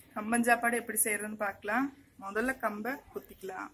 கம்பஞ்சாப்பாடு எப்படி செய்யறதுன்னு பார்க்கலாம் முதல்ல கம்பை குத்திக்கலாம்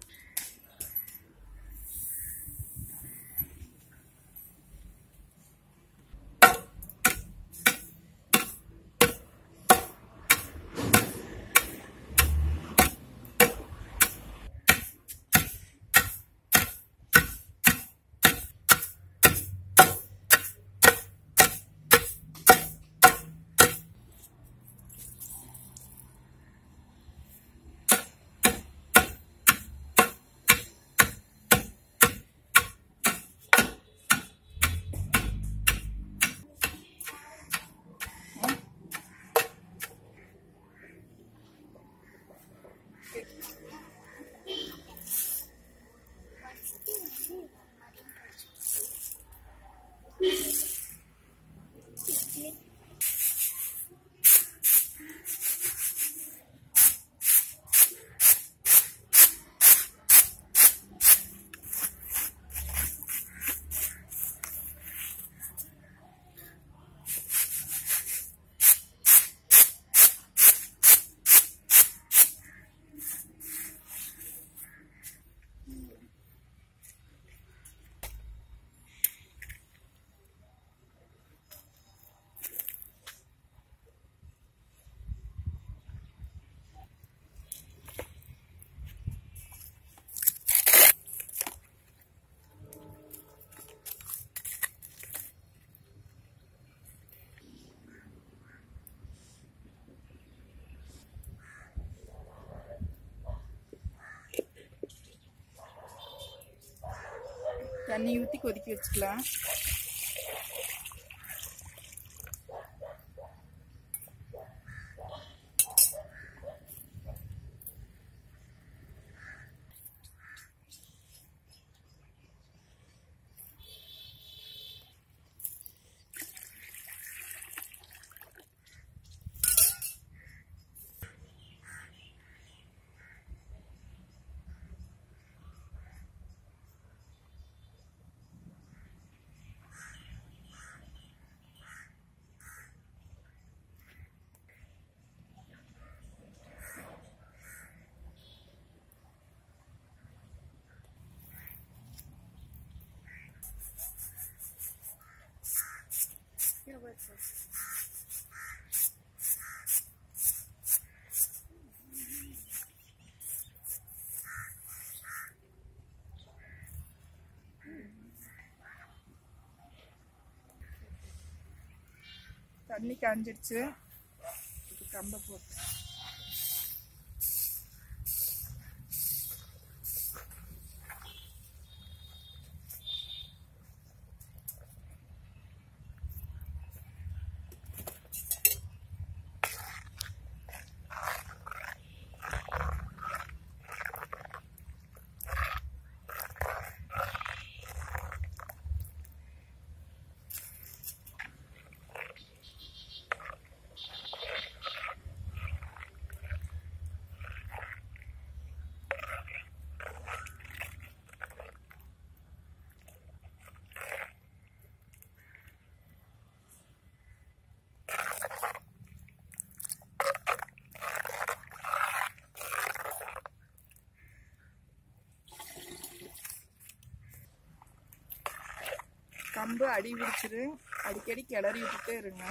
தண்ணி ஊற்றி கொதிக்க வச்சுக்கலாம் தண்ணி காஞ்சிடுச்சு இப்போ கம்பை போட்டு கம்பு அடி பிடிச்சிரு அடிக்கடி கிளறி விட்டுட்டே இருங்க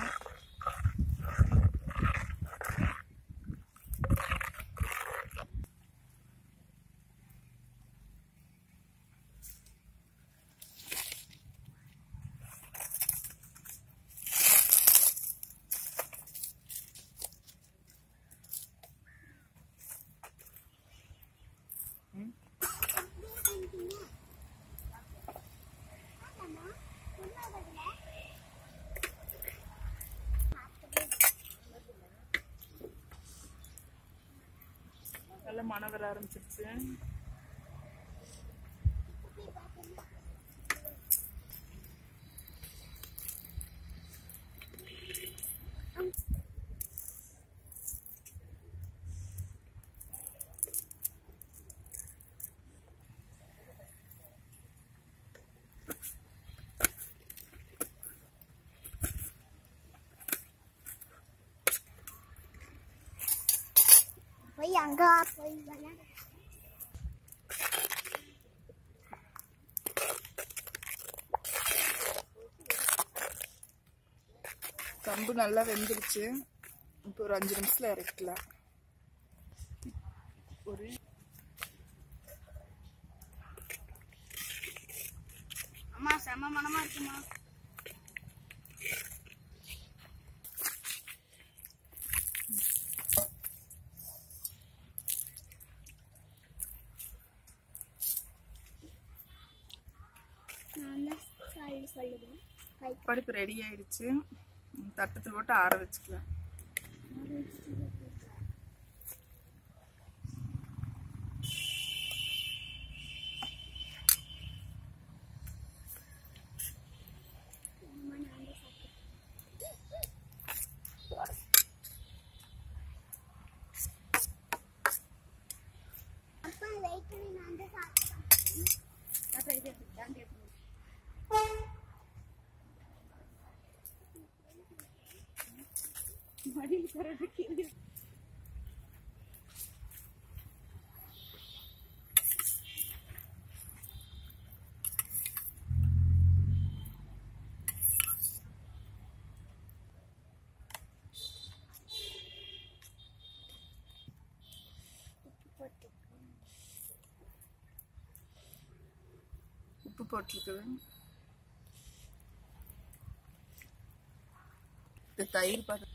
நல்ல மனம் வர ஆரம்பிச்சிருச்சு அங்க போய் விளையாடு. கம்பு நல்லா வெந்துருச்சு இப்போ ஒரு அஞ்சு நிமிஷத்துல இறக்கலாம் ஒரு அம்மா செம மனமா இருக்குமா நான் தான் சொல்லி சொல்லுவேன் கை பருப்பு ரெடி ஆயிடுச்சு தட்டத்தில் போட்டு ஆற வச்சுக்கலாம் அம்மா நான் தான் சாப்பிட்டேன் அப்பா வெயிட் பண்ணி நான் தான் சாப்பிட்டேன் அப்புறம் இது தான் கேட்கணும் மடியில் தரதுக்கு உப்பு போட்டிருக்குது இது தயிர் பார்த்து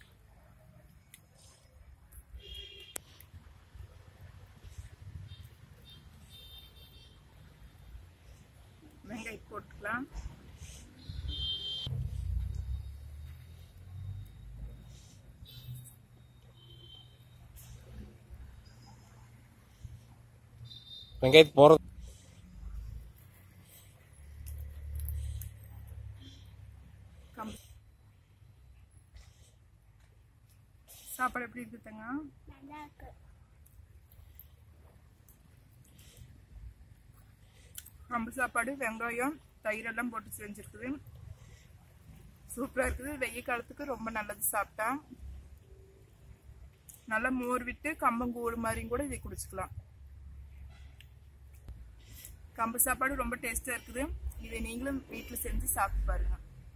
வெங்காயம் போட்டுக்கலாம் வெங்காயத்து போகிறது கம் சாப்பாடு எப்படி இருக்குதுங்க நல்லா இருக்கு கம்பு சாப்பாடு வெங்காயம் தயிர் எல்லாம் போட்டு செஞ்சிருக்குது சூப்பரா இருக்குது வெய்ய காலத்துக்கு ரொம்ப நல்லது சாப்பிட்டா நல்லா மோர் விட்டு கம்பங்கூழ் மாதிரியும் கூட இதை குடிச்சுக்கலாம் கம்பு சாப்பாடு ரொம்ப டேஸ்டா இருக்குது இதை நீங்களும் வீட்டில் செஞ்சு சாப்பிட்டு பாருங்க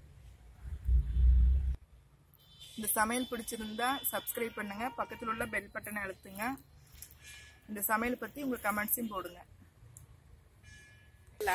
இந்த சமையல் பிடிச்சிருந்தா சப்ஸ்கிரைப் பண்ணுங்க பக்கத்தில் உள்ள பெல் பட்டனை அழுத்துங்க இந்த சமையல் பற்றி உங்கள் கமெண்ட்ஸையும் போடுங்க